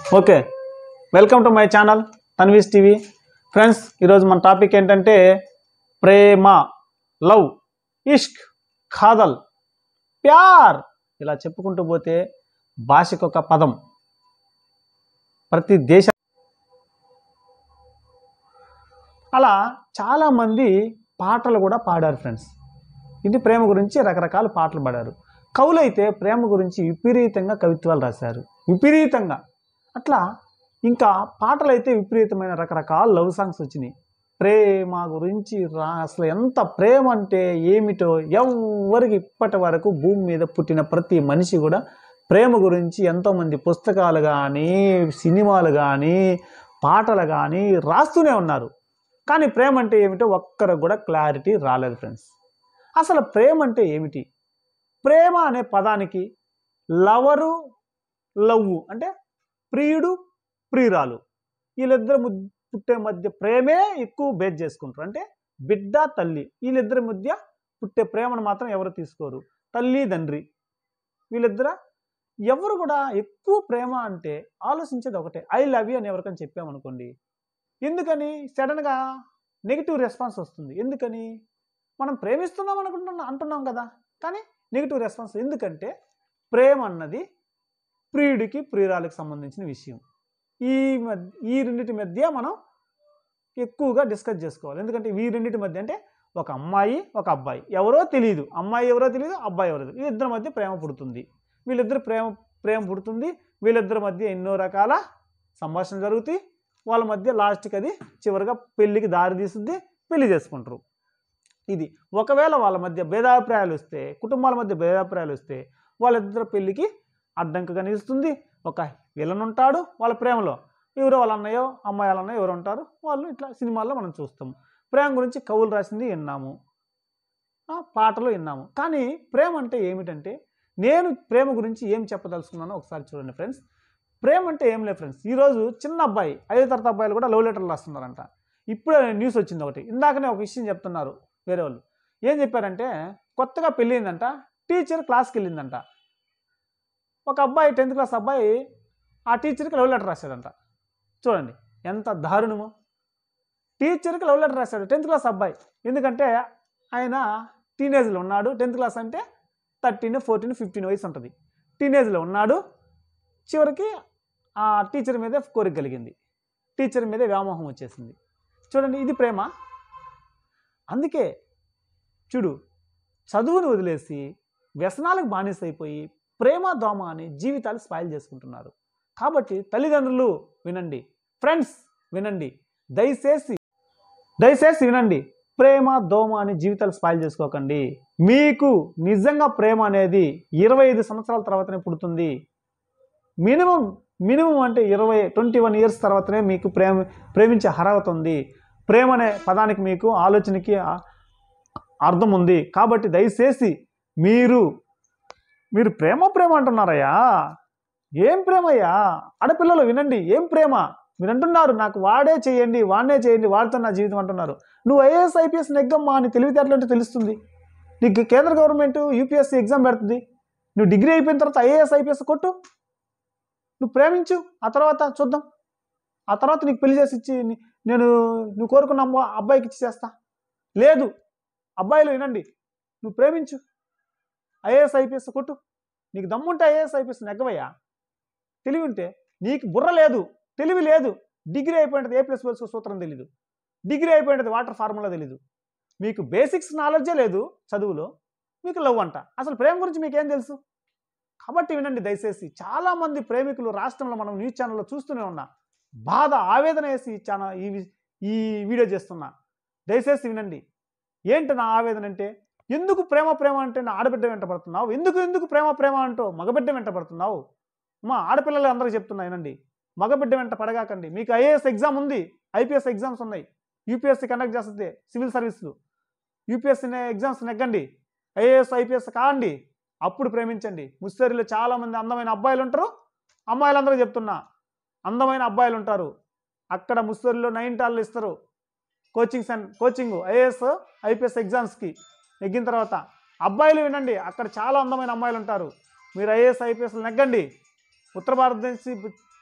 okay welcome to my channel Tanvi's TV friends ఈరోజు మన topic ఏంటంటే ప్రేమ లవ్ ఇష్క్ ఖాదల్ ప్యార్ ఇలా చెప్పుకుంటూ పోతే భాషకు ఒక పదం ప్రతి దేశ అలా చాలామంది పాటలు కూడా పాడారు ఫ్రెండ్స్ ఇది ప్రేమ గురించి రకరకాల పాటలు పాడారు కవులైతే ప్రేమ గురించి విపరీతంగా కవిత్వాలు రాశారు విపరీతంగా అట్లా ఇంకా పాటలు అయితే విపరీతమైన రకరకాల లవ్ సాంగ్స్ వచ్చినాయి ప్రేమ గురించి రా అసలు ఎంత ప్రేమ అంటే ఏమిటో ఎవరికి ఇప్పటి వరకు భూమి మీద పుట్టిన ప్రతి మనిషి కూడా ప్రేమ గురించి ఎంతోమంది పుస్తకాలు కానీ సినిమాలు కానీ పాటలు కానీ రాస్తూనే ఉన్నారు కానీ ప్రేమ అంటే ఏమిటో ఒక్కరికి కూడా క్లారిటీ రాలేదు ఫ్రెండ్స్ అసలు ప్రేమ అంటే ఏమిటి ప్రేమ అనే పదానికి లవరు లవ్ అంటే ప్రియుడు ప్రియురాలు వీళ్ళిద్దరు ము- పుట్టే మధ్య ప్రేమే ఎక్కువ బేస్ చేసుకుంటారు అంటే బిడ్డ తల్లి వీళ్ళిద్దరి మధ్య పుట్టే ప్రేమను మాత్రం ఎవరు తీసుకోరు తల్లి తండ్రి వీళ్ళిద్దర ఎవరు కూడా ఎక్కువ ప్రేమ అంటే ఆలోచించేది ఒకటే ఐ లవ్ యూ అని ఎవరికైనా చెప్పామనుకోండి ఎందుకని సడన్గా నెగిటివ్ రెస్పాన్స్ వస్తుంది ఎందుకని మనం ప్రేమిస్తున్నాం అనుకుంటున్నాం అంటున్నాం కదా కానీ నెగిటివ్ రెస్పాన్స్ ఎందుకంటే ప్రేమ అన్నది ప్రియుడికి ప్రియురాలకు సంబంధించిన విషయం ఈ మధ్య ఈ రెండింటి మధ్య మనం ఎక్కువగా డిస్కస్ చేసుకోవాలి ఎందుకంటే ఈ రెండింటి మధ్య అంటే ఒక అమ్మాయి ఒక అబ్బాయి ఎవరో తెలియదు అమ్మాయి ఎవరో తెలియదు అబ్బాయి ఎవరో తెలియదు వీళ్ళిద్దరి మధ్య ప్రేమ పుడుతుంది వీళ్ళిద్దరు ప్రేమ ప్రేమ పుడుతుంది వీళ్ళిద్దరి మధ్య ఎన్నో రకాల సంభాషణ జరుగుతాయి వాళ్ళ మధ్య లాస్ట్కి అది చివరిగా పెళ్ళికి దారి తీస్తుంది పెళ్లి చేసుకుంటారు ఇది ఒకవేళ వాళ్ళ మధ్య భేదాభిప్రాయాలు వస్తే కుటుంబాల మధ్య భేదాభిప్రాయాలు వస్తే వాళ్ళిద్దరు పెళ్ళికి అడ్డంకిగా నిలుస్తుంది ఒక విలన్ ఉంటాడు వాళ్ళ ప్రేమలో ఎవరో వాళ్ళ అన్నయ్యో అమ్మాయి వాళ్ళ అన్నయ్య ఎవరు ఉంటారు వాళ్ళు ఇట్లా సినిమాల్లో మనం చూస్తాము ప్రేమ గురించి కవులు రాసింది విన్నాము ఆ, పాటలు విన్నాము కానీ ప్రేమ అంటే ఏమిటంటే నేను ప్రేమ గురించి ఏం చెప్పదలుచుకున్నానో ఒకసారి చూడండి ఫ్రెండ్స్ ప్రేమ అంటే ఏం లేదు ఫ్రెండ్స్ ఈరోజు చిన్న అబ్బాయి ఐదో తరగతి అబ్బాయిలు కూడా లవ్ లెటర్లు రాస్తున్నారంట ఇప్పుడే న్యూస్ వచ్చింది ఒకటి ఇందాకనే ఒక విషయం చెప్తున్నారు వేరే వాళ్ళు ఏం చెప్పారంటే కొత్తగా పెళ్ళిందంట టీచర్ క్లాస్కి వెళ్ళిందంట ఒక అబ్బాయి టెన్త్ క్లాస్ అబ్బాయి ఆ టీచర్కి లవ్ లెటర్ రాశాడంట చూడండి ఎంత దారుణమో టీచర్కి లవ్ లెటర్ రాశాడు టెన్త్ క్లాస్ అబ్బాయి ఎందుకంటే ఆయన టీనేజ్లో ఉన్నాడు టెన్త్ క్లాస్ అంటే థర్టీన్ ఫోర్టీన్ ఫిఫ్టీన్ వయసు ఉంటుంది టీనేజ్లో ఉన్నాడు చివరికి ఆ టీచర్ మీదే కోరిక కలిగింది టీచర్ మీదే వ్యామోహం వచ్చేసింది చూడండి ఇది ప్రేమ అందుకే చూడు చదువుని వదిలేసి వ్యసనాలకు బానిస అయిపోయి ప్రేమ దోమ అని జీవితాలు స్పాయిల్ చేసుకుంటున్నారు కాబట్టి తల్లిదండ్రులు వినండి ఫ్రెండ్స్ వినండి దయచేసి దయచేసి వినండి ప్రేమ దోమ అని జీవితాలు స్పాయిల్ చేసుకోకండి మీకు నిజంగా ప్రేమ అనేది ఇరవై ఐదు సంవత్సరాల తర్వాతనే పుడుతుంది మినిమం మినిమం అంటే ఇరవై ట్వంటీ వన్ ఇయర్స్ తర్వాతనే మీకు ప్రేమ ప్రేమించే అర్హత ఉంది ప్రేమ అనే పదానికి మీకు ఆలోచనకి ఆ- అర్థం ఉంది కాబట్టి దయచేసి మీరు మీరు ప్రేమ ప్రేమ అంటున్నారయ్యా ఏం ప్రేమయ్యా ఆడపిల్లలు వినండి ఏం ప్రేమ మీరు అంటున్నారు నాకు వాడే చేయండి వాడే చేయండి వాడితో నా జీవితం అంటున్నారు నువ్వు ఐఏఎస్ ఐపీఎస్ నెగ్గమ్మా అని తెలివితేటలు అంటే తెలుస్తుంది నీకు కేంద్ర గవర్నమెంట్ యూపీఎస్సీ ఎగ్జామ్ పెడుతుంది నువ్వు డిగ్రీ అయిపోయిన తర్వాత ఐఏఎస్ ఐపీఎస్ కొట్టు నువ్వు ప్రేమించు ఆ తర్వాత చూద్దాం ఆ తర్వాత నీకు పెళ్లి చేసి ఇచ్చి నీ- నేను నువ్వు కోరుకున్న అమ్మ అబ్బాయికి ఇచ్చి చేస్తా లేదు అబ్బాయిలు వినండి నువ్వు ప్రేమించు ఐఏఎస్ ఐపీఎస్ కొట్టు నీకు దమ్ముంటే ఐఏఎస్ ఐపీఎస్ నెగ్గవయ్యా తెలివి ఉంటే నీకు బుర్ర లేదు తెలివి లేదు డిగ్రీ అయిపోయినది ఏ ప్లస్ ప్లస్ సూత్రం తెలీదు డిగ్రీ అయిపోయినది వాటర్ ఫార్ములా తెలీదు మీకు బేసిక్స్ నాలెడ్జే లేదు చదువులో మీకు లవ్ అంట అసలు ప్రేమ గురించి మీకేం తెలుసు కాబట్టి వినండి దయచేసి చాలామంది ప్రేమికులు రాష్ట్రంలో మనం న్యూస్ ఛానల్లో చూస్తూనే ఉన్నా బాధ ఆవేదన వేసి ఈ ఛానల్ ఈ వి- ఈ వీడియో చేస్తున్నా దయచేసి వినండి ఏంటి నా ఆవేదన అంటే ఎందుకు ప్రేమ ప్రేమ అంటే నా ఆడబిడ్డ వెంట పడుతున్నావు ఎందుకు ఎందుకు ప్రేమ ప్రేమ అంటూ మగబిడ్డ వెంట పడుతున్నావు మా ఆడపిల్లలు అందరూ చెప్తున్నా వినండి మగబిడ్డ వెంట పడగాకండి మీకు ఐఏఎస్ ఎగ్జామ్ ఉంది ఐపీఎస్ ఎగ్జామ్స్ ఉన్నాయి యూపీఎస్సీ కండక్ట్ చేస్తుంది సివిల్ సర్వీసులు యూపీఎస్సీ ఎగ్జామ్స్ నెగ్గండి ఐఏఎస్ ఐపీఎస్ కాండి అప్పుడు ప్రేమించండి ముస్సరిలో చాలామంది అందమైన అబ్బాయిలు ఉంటారు అమ్మాయిలందరూ చెప్తున్నా అందమైన అబ్బాయిలు ఉంటారు అక్కడ ముస్సరిలో నైన్ టాళ్ళు ఇస్తారు కోచింగ్ సెన్ కోచింగ్ ఐఏఎస్ ఐపీఎస్ ఎగ్జామ్స్కి నెగ్గిన తర్వాత అబ్బాయిలు వినండి అక్కడ చాలా అందమైన అమ్మాయిలు ఉంటారు మీరు ఐఏఎస్ ఐపీఎస్ నెగ్గండి ఉత్తర భారతదేశ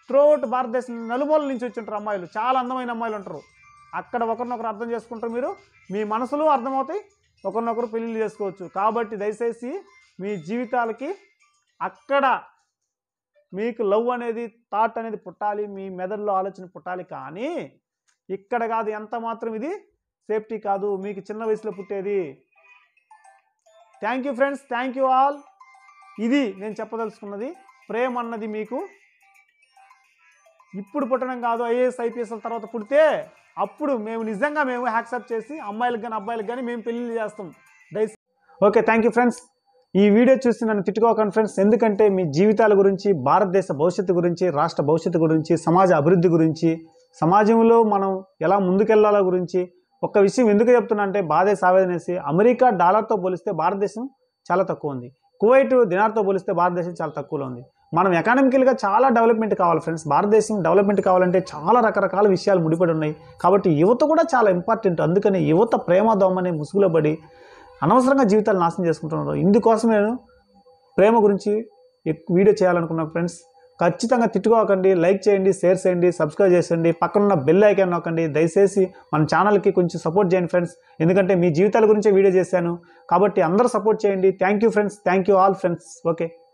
త్రూఅవుట్ భారతదేశం నలుమూల నుంచి వచ్చి ఉంటారు అమ్మాయిలు చాలా అందమైన అమ్మాయిలు ఉంటారు అక్కడ ఒకరినొకరు అర్థం చేసుకుంటారు మీరు మీ మనసులు అర్థమవుతాయి ఒకరినొకరు పెళ్ళిళ్ళు చేసుకోవచ్చు కాబట్టి దయచేసి మీ జీవితాలకి అక్కడ మీకు లవ్ అనేది థాట్ అనేది పుట్టాలి మీ మెదడులో ఆలోచన పుట్టాలి కానీ ఇక్కడ కాదు ఎంత మాత్రం ఇది సేఫ్టీ కాదు మీకు చిన్న వయసులో పుట్టేది thank you friends thank you all ఇది నేను చెప్పదలుచుకున్నది ప్రేమ అన్నది మీకు ఇప్పుడు పుట్టడం కాదు ఐఏఎస్ ఐపీఎస్ తర్వాత పుడితే అప్పుడు మేము నిజంగా మేము యాక్సెప్ట్ చేసి అమ్మాయిలకు కానీ అబ్బాయిలకు కానీ మేము పెళ్ళిళ్ళు చేస్తాం దయచేసి ఓకే థ్యాంక్ యూ ఫ్రెండ్స్ ఈ వీడియో చూసి నన్ను తిట్టుకోకండి ఫ్రెండ్స్ ఎందుకంటే మీ జీవితాల గురించి భారతదేశ భవిష్యత్తు గురించి రాష్ట్ర భవిష్యత్తు గురించి సమాజ అభివృద్ధి గురించి సమాజంలో మనం ఎలా ముందుకెళ్లాలో గురించి ఒక్క విషయం ఎందుకు చెప్తున్నా అంటే బాధే సావేదనేసి అమెరికా డాలర్తో పోలిస్తే భారతదేశం చాలా తక్కువ ఉంది కువైట్ దినార్తో పోలిస్తే భారతదేశం చాలా తక్కువలో ఉంది మనం ఎకానమికల్గా చాలా డెవలప్మెంట్ కావాలి ఫ్రెండ్స్ భారతదేశం డెవలప్మెంట్ కావాలంటే చాలా రకరకాల విషయాలు ముడిపడి ఉన్నాయి కాబట్టి యువత కూడా చాలా ఇంపార్టెంట్ అందుకని యువత ప్రేమ దోమనే ముసుగులో పడి అనవసరంగా జీవితాలు నాశనం చేసుకుంటున్నారు ఇందుకోసం నేను ప్రేమ గురించి ఎక్కువ వీడియో చేయాలనుకున్నా ఫ్రెండ్స్ ఖచ్చితంగా తిట్టుకోకండి లైక్ చేయండి షేర్ చేయండి సబ్స్క్రైబ్ చేయండి పక్కనున్న బెల్ ఐకాన్ నొక్కండి దయచేసి మన ఛానల్కి కొంచెం సపోర్ట్ చేయండి ఫ్రెండ్స్ ఎందుకంటే మీ జీవితాల గురించే వీడియో చేశాను కాబట్టి అందరూ సపోర్ట్ చేయండి thank you friends thank you all friends okay